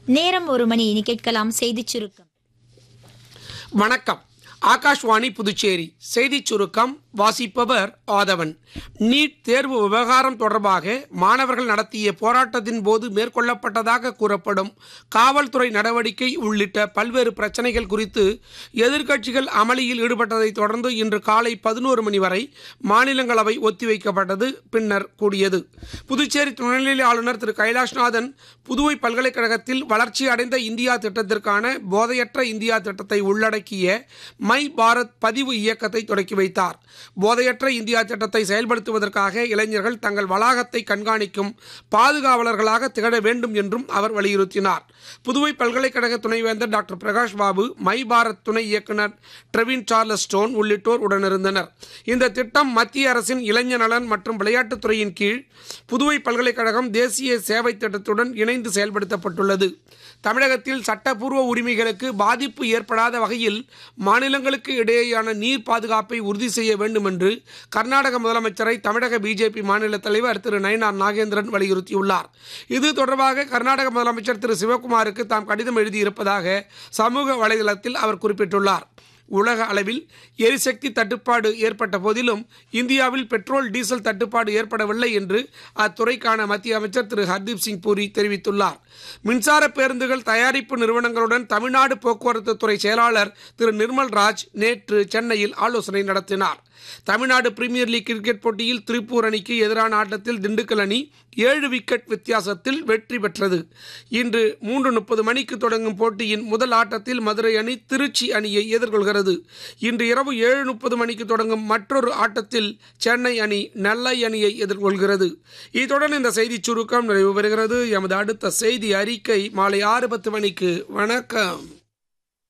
நேரம் ஒரு மணி இனி கேட்கலாம் செய்திச் சுருக்கம் வணக்கம் ஆகாஷ்வாணி புதுச்சேரி செய்திச் சுருக்கம் வாசிப்பவர் ஆதவன் நீட் தேர்வு விவகாரம் தொடர்பாக மாணவர்கள் நடத்திய போராட்டத்தின் போது மேற்கொள்ளப்பட்டதாக கூறப்படும் காவல்துறை நடவடிக்கை உள்ளிட்ட பல்வேறு பிரச்சனைகள் குறித்து எதிர்க்கட்சிகள் அமளியில் ஈடுபட்டதை தொடர்ந்து இன்று காலை பதினோரு மணி வரை மாநிலங்களவை ஒத்திவைக்கப்பட்டது பின்னர் கூடியது புதுச்சேரி துணைநிலை ஆளுநர் திரு கைலாஷ்நாதன் புதுவை பல்கலைக்கழகத்தில் வளர்ச்சி அடைந்த இந்தியா திட்டத்திற்கான போதையற்ற இந்தியா திட்டத்தை உள்ளடக்கிய மை பாரத் பதிவு இயக்கத்தை தொடக்கி வைத்தார் போதையற்ற இந்தியா திட்டத்தை செயல்படுத்துவதற்காக இளைஞர்கள் தங்கள் வளாகத்தை கண்காணிக்கும் பாதுகாவலர்களாக திகழ வேண்டும் என்றும் அவர் வலியுறுத்தினார் புதுவை பல்கலைக்கழக துணைவேந்தர் டாக்டர் பிரகாஷ் பாபு மை பாரத் துணை இயக்குனர் ட்ரெவின் சார்லஸ் ஸ்டோன் உள்ளிட்டோர் உடனிருந்தனர் இந்த திட்டம் மத்திய அரசின் இளைஞர் நலன் மற்றும் விளையாட்டுத்துறையின் கீழ் புதுவை பல்கலைக்கழகம் தேசிய சேவை திட்டத்துடன் இணைந்து செயல்படுத்தப்பட்டுள்ளது தமிழகத்தில் சட்டப்பூர்வ உரிமைகளுக்கு பாதிப்பு ஏற்படாத வகையில் மாநிலங்களுக்கு இடையேயான நீர் பாதுகாப்பை உறுதி செய்ய வேண்டும் என்று கர்நாடக முதலமைச்சரை தமிழக பிஜேபி மாநில தலைவர் திரு நயனார் நாகேந்திரன் வலியுறுத்தியுள்ளார் இது தொடர்பாக கர்நாடக முதலமைச்சர் திரு சிவகுமாருக்கு தாம் கடிதம் எழுதியிருப்பதாக சமூக வலைதளத்தில் அவர் குறிப்பிட்டுள்ளார் உலக அளவில் எரிசக்தி தட்டுப்பாடு ஏற்பட்ட போதிலும் இந்தியாவில் பெட்ரோல் டீசல் தட்டுப்பாடு ஏற்படவில்லை என்று அத்துறைக்கான மத்திய அமைச்சர் திரு ஹர்தீப் சிங் பூரி தெரிவித்துள்ளார் மின்சார பேருந்துகள் தயாரிப்பு நிறுவனங்களுடன் தமிழ்நாடு போக்குவரத்து துறை செயலாளர் திரு நிர்மல் ராஜ் நேற்று சென்னையில் ஆலோசனை நடத்தினார் தமிழ்நாடு பிரீமியர் லீக் கிரிக்கெட் போட்டியில் திருப்பூர் அணிக்கு எதிரான ஆட்டத்தில் திண்டுக்கல் அணி ஏழு விக்கெட் வித்தியாசத்தில் வெற்றி பெற்றது இன்று மூன்று முப்பது மணிக்கு தொடங்கும் போட்டியின் முதல் ஆட்டத்தில் மதுரை அணி திருச்சி அணியை எதிர்கொள்கிறது இன்று இரவு ஏழு முப்பது மணிக்கு தொடங்கும் மற்றொரு ஆட்டத்தில் சென்னை அணி நெல்லை அணியை எதிர்கொள்கிறது இத்துடன் இந்த செய்திச் சுருக்கம் நிறைவு பெறுகிறது எமது அடுத்த செய்தி அறிக்கை மாலை ஆறு பத்து மணிக்கு வணக்கம்